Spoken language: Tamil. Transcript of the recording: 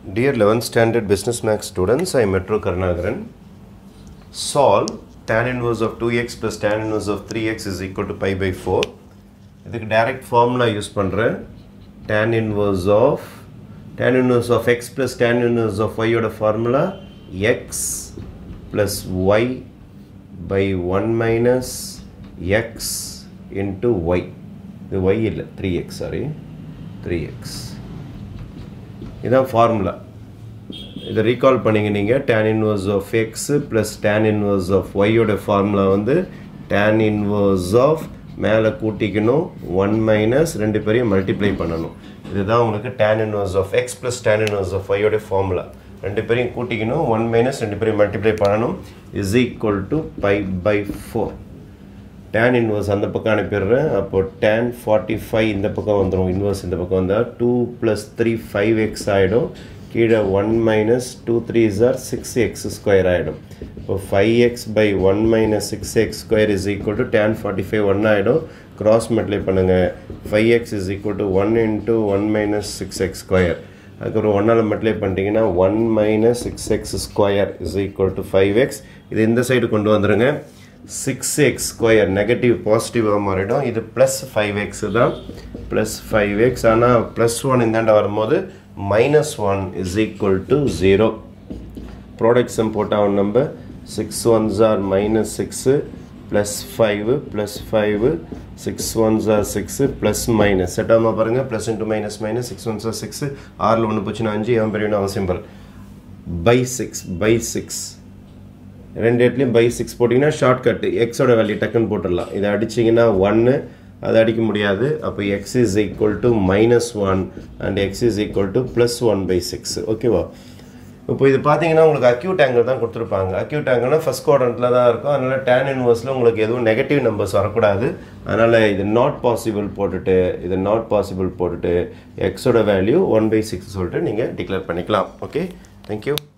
Dear 11th standard business max students, I am Metro Karnagaran. Solve tan inverse of 2x plus tan inverse of 3x is equal to pi by 4. இதுக்கு direct formula யூஸ் பண்ணுறேன் tan inverse of tan inverse of x plus tan inverse of y ஓட formula x plus y by 1 minus x into y இது y இல்லை 3x சாரி 3x இதான் ஃபார்முலா இதை ரீகால் பண்ணிங்க நீங்கள் tan inverse of X plus tan inverse of ஒய்யோட ஃபார்முலா வந்து டேன் இன்வர்ஸ் ஆஃப் மேலே கூட்டிக்கணும் ஒன் மைனஸ் ரெண்டு பேரையும் மல்டிப்ளை பண்ணணும் இதுதான் உங்களுக்கு tan inverse of X plus tan inverse of ஒய்யோட ஃபார்முலா ரெண்டு பேரையும் கூட்டிக்கணும் ஒன் மைனஸ் ரெண்டு பேரையும் மல்டிப்ளை பண்ணணும் is equal to pi by four tan inverse அந்த பக்கம் அனுப்பிடுறேன் அப்போ டேன் ஃபார்ட்டி ஃபைவ் இந்த பக்கம் வந்துடும் இன்வர்ஸ் இந்த பக்கம் வந்தால் two plus three five X ஆகிடும் கீழே one minus two three are six X square ஆகிடும் இப்போ five X by one minus six X square is equal to tan forty five one ஆகிடும் கிராஸ் மல்டிப்ளை பண்ணுங்கள் five X is equal to one into one minus six X square அதுக்கப்புறம் ஒன்றால் மல்டிப்ளை பண்ணிட்டீங்கன்னா one minus six X square is equal to five X இது இந்த சைடு கொண்டு வந்துடுங்க சிக்ஸ் எக்ஸ் ஸ்கொயர் நெகட்டிவ் பாசிட்டிவாக மாறிடும் இது ப்ளஸ் ஃபைவ் எக்ஸ் தான் ப்ளஸ் ஃபைவ் எக்ஸ் ஆனால் ப்ளஸ் ஒன் இந்தாண்ட வரும்போது minus one is equal to zero product sum போட்டால் number six ones are minus six plus five plus five six ones are six plus minus செட்டாமல் பாருங்கள் plus into minus minus six ones are six ஆறில் ஒன்று போச்சுன்னா அஞ்சு ஏன் பெரிய அவசியம் பாரு பை சிக்ஸ் பை சிக்ஸ் ரெண்டு இடத்துலையும் பை சிக்ஸ் போட்டிங்கன்னா ஷார்ட்கட்டு எக்ஸோட வேல்யூ டக்குன்னு போட்டுடலாம் இதை அடிச்சிங்கன்னா ஒன்று அதை அடிக்க முடியாது அப்போ X is equal to minus one and X is equal to plus one by six ஓகேவா இப்போ இது பார்த்தீங்கன்னா உங்களுக்கு அக்யூட் ஆங்கிள் தான் கொடுத்துருப்பாங்க அக்யூட் ஆங்கிள்னா ஃபஸ்ட் குவாட்ரண்ட்டில் தான் இருக்கும் அதனால் டேன் இன்வர்ஸில் உங்களுக்கு எதுவும் நெகட்டிவ் நம்பர்ஸ் வரக்கூடாது அதனால் இது நாட் பாசிபிள் போட்டுட்டு இது நாட் பாசிபிள் போட்டுட்டு எக்ஸோட வேல்யூ ஒன் பை சிக்ஸ் சொல்லிட்டு நீங்கள் டிக்ளேர் பண்ணிக்கலாம் ஓகே தேங்க்யூ